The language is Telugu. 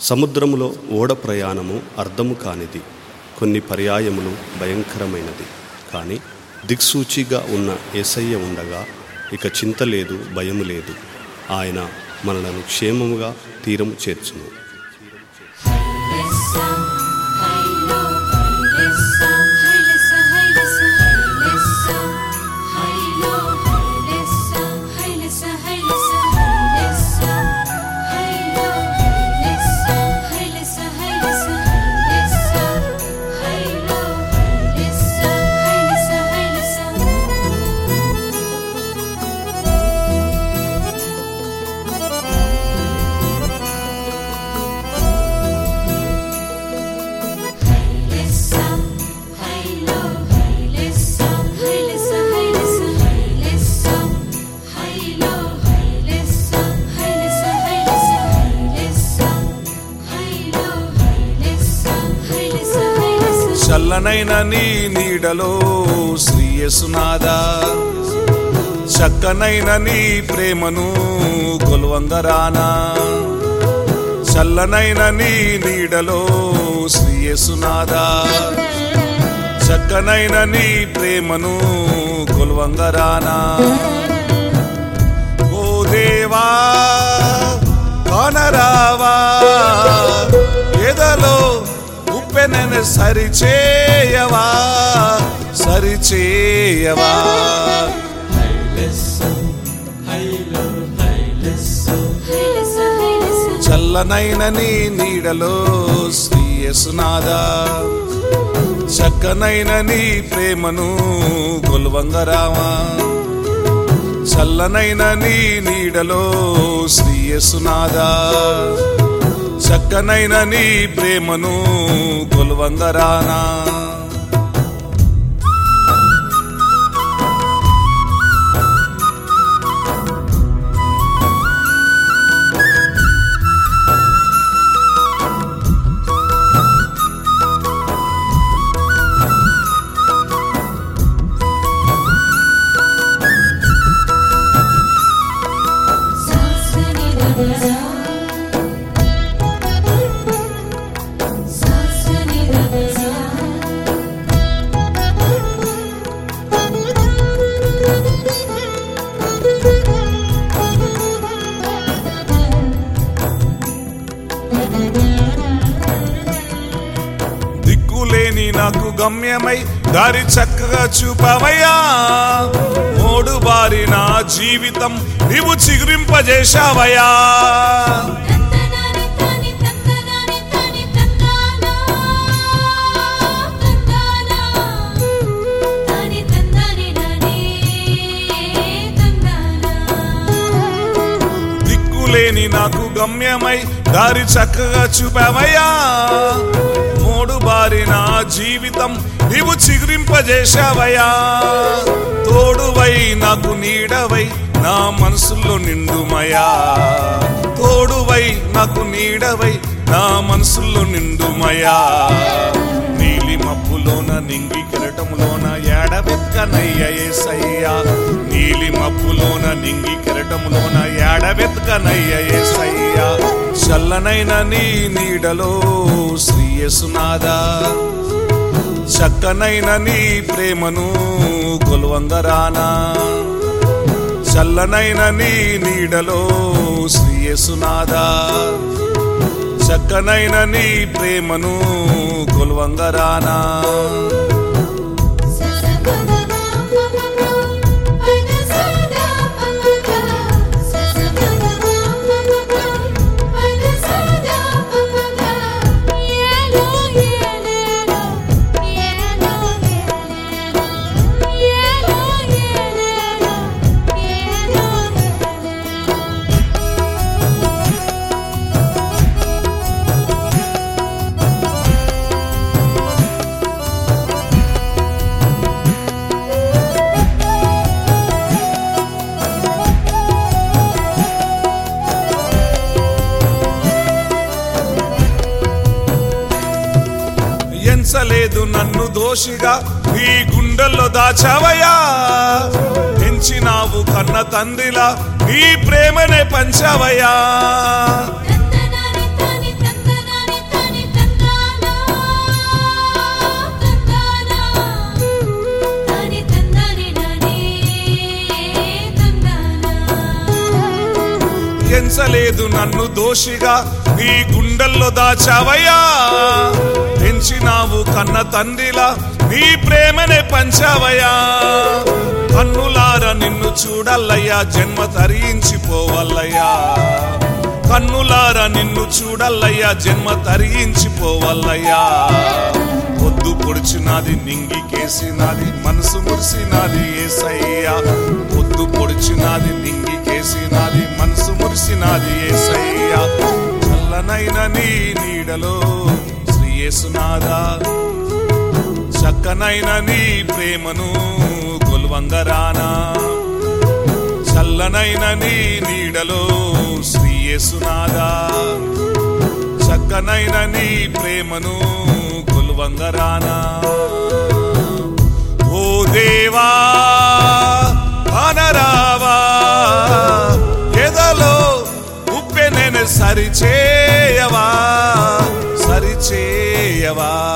సముద్రములో ఓడ ప్రయాణము అర్థము కానిది కొన్ని పర్యాయములు భయంకరమైనది కానీ దిక్సూచిగా ఉన్న ఏసయ్య ఉండగా ఇక చింత లేదు భయము లేదు ఆయన మనలను క్షేమముగా తీరము చేర్చును చల్లనైన నీ నీడలో శ్రీయసునాదా చక్కనైన నీ ప్రేమను కొలువంగరానా చల్లనైన నీ నీడలో శ్రీయసునాదా చక్కనైన నీ ప్రేమను కొలువంగరానా ఓ దేవా కానరావా ఎదలో ఉప్పెనను సరిచేయవా సరిచేయవా చల్లనైన నీ నీడలో శ్రీయసునాదా చక్కనైన నీ ప్రేమను గొల్వంగరామా చల్లనైన నీ నీడలో శ్రీయసునాదా చక్కనైన నీ ప్రేమను కొలువంగరానా దిక్కులేని నాకు గమ్యమై దారి చక్కగా చూపవయ్యా మూడు బారి నా జీవితం నీవు చిగురింపజేశావయ్యా దిక్కులేని నాకు గమ్యమై దారి చక్కగా చూపావయ్యా మూడు బారి నా జీవితం నీవు చిగురింపజేశావయ్యా తోడువై నాకు నీడవై నా మనసులో నిండుమయా తోడువై నాకు నీడవై నా మనసులో నిండుమయా నీలి మబ్బులోన నింగి కెరటములోన ఏడబెత్కనయ్య ఏసయ్యా నీలి మబ్బులోన నింగి కెరటములోన ఏడబెత్కనయ్య ఏసయ్యా చల్లనైన నీ నీడలో శ్రీయసునాదా చక్కనైన నీ ప్రేమను కొలువంగరానా చల్లనైన నీ నీడలో శ్రీయసునాదా చక్కనైన నీ ప్రేమను కొలువంగరానా ఎంచలేదు నన్ను దోషిగా నీ గుండెల్లో దాచావయ్యా ఎంచినావు కన్న తండ్రిలా నీ ప్రేమనే పంచావయ్యా తందనాని తాని తందనాని ఎంచలేదు నన్ను దోషిగా నీ గుండెల్లో దాచావయ్యా పెంచినావు కన్న తండ్రిలా నీ ప్రేమనే పంచావయ్యా కన్నులార నిన్ను చూడల్లయ్యా జన్మ తరించిపోవల్లయ్యా కన్నులార నిన్ను చూడల్లయ్యా జన్మ తరించిపోవల్లయ్యా పొద్దు పొడిచినది నింగికేసినది మనసు మురిసినది ఏసయ్యా పొద్దు పొడిచినది నింగికేసినది మనసు మురిసినది ఏసయ్యా చల్లనైన నీ నీడలో శ్రీయేసునాదా చక్కనైన నీ ప్రేమను కొల్వంగరానా చల్లనైన నీ నీడలో శ్రీయేసునాదా చక్కనైన నీ ప్రేమను కొల్వంగరానా ఓ దేవా అనరావా ఎదలో ఉప్పెనెను సరిచేయవా సరిచేయవా